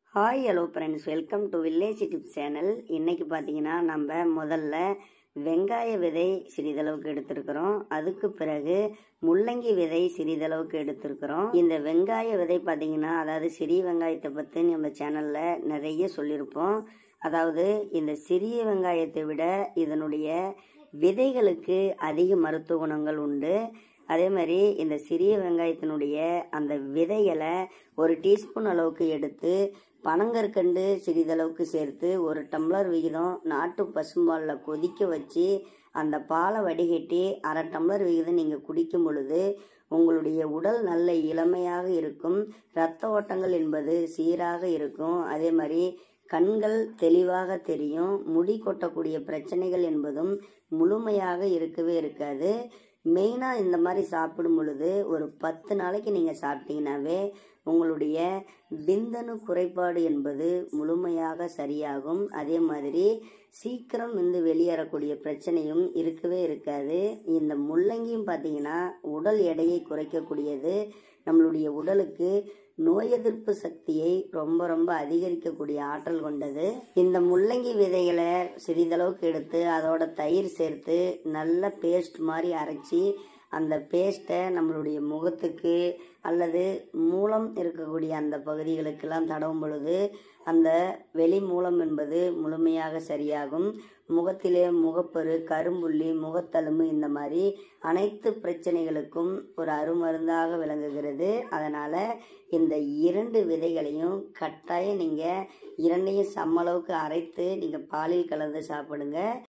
hi hello friends welcome to village tip channel இன்னைக்கு பார்த்தீங்கன்னா நம்ம முதல்ல வெங்காய விதை சிறிதளவுக்கு எடுத்திருக்கிறோம் அதுக்கு பிறகு முள்ளங்கி விதை சிறிதளவுக்கு எடுத்திருக்கிறோம் இந்த வெங்காய விதை பார்த்தீங்கன்னா அதாவது சிறிய வெங்காயத்தை பற்றி நம்ம சேனலில் நிறைய சொல்லியிருப்போம் அதாவது இந்த சிறிய வெங்காயத்தை விட இதனுடைய விதைகளுக்கு அதிக மருத்துவ குணங்கள் உண்டு அதே மாதிரி இந்த சிறிய வெங்காயத்தினுடைய அந்த விதைகளை ஒரு டீஸ்பூன் அளவுக்கு எடுத்து பனங்கற்கண்டு சிறிதளவுக்கு சேர்த்து ஒரு டம்ளர் விகிதம் நாட்டு பசும்பாலில் கொதிக்க வச்சு அந்த பாலை வடிகட்டி அரை டம்ளர் விகிதம் நீங்கள் குடிக்கும் பொழுது உங்களுடைய உடல் நல்ல இளமையாக இருக்கும் இரத்த ஓட்டங்கள் என்பது சீராக இருக்கும் அதே மாதிரி கண்கள் தெளிவாக தெரியும் முடி கொட்டக்கூடிய பிரச்சனைகள் என்பதும் முழுமையாக இருக்கவே இருக்காது மெயினாக இந்த மாதிரி சாப்பிடும் பொழுது ஒரு பத்து நாளைக்கு நீங்கள் சாப்பிட்டீங்கன்னாவே உங்களுடைய விந்தணு குறைபாடு என்பது முழுமையாக சரியாகும் அதே மாதிரி சீக்கிரம் வந்து வெளியேறக்கூடிய பிரச்சனையும் இருக்கவே இருக்காது இந்த முள்ளங்கியும் பார்த்தீங்கன்னா உடல் எடையை குறைக்கக்கூடியது நம்மளுடைய உடலுக்கு நோய் எதிர்ப்பு சக்தியை ரொம்ப ரொம்ப அதிகரிக்கக்கூடிய ஆற்றல் கொண்டது இந்த முள்ளங்கி விதைகளை சிறிதளவுக்கு எடுத்து அதோட தயிர் சேர்த்து நல்ல பேஸ்ட் மாதிரி அரைச்சி அந்த பேஸ்ட்டை நம்மளுடைய முகத்துக்கு அல்லது மூலம் இருக்கக்கூடிய அந்த பகுதிகளுக்கெல்லாம் தடவும் பொழுது அந்த வெளி மூலம் என்பது முழுமையாக சரியாகும் முகத்திலே முகப்பரு கரும்புள்ளி முகத்தழும்பு இந்த மாதிரி அனைத்து பிரச்சனைகளுக்கும் ஒரு அருமருந்தாக விளங்குகிறது அதனால் இந்த இரண்டு விதைகளையும் கட்டாயம் நீங்கள் இரண்டையும் சம்மளவுக்கு அரைத்து நீங்கள் பாலில் கலந்து சாப்பிடுங்க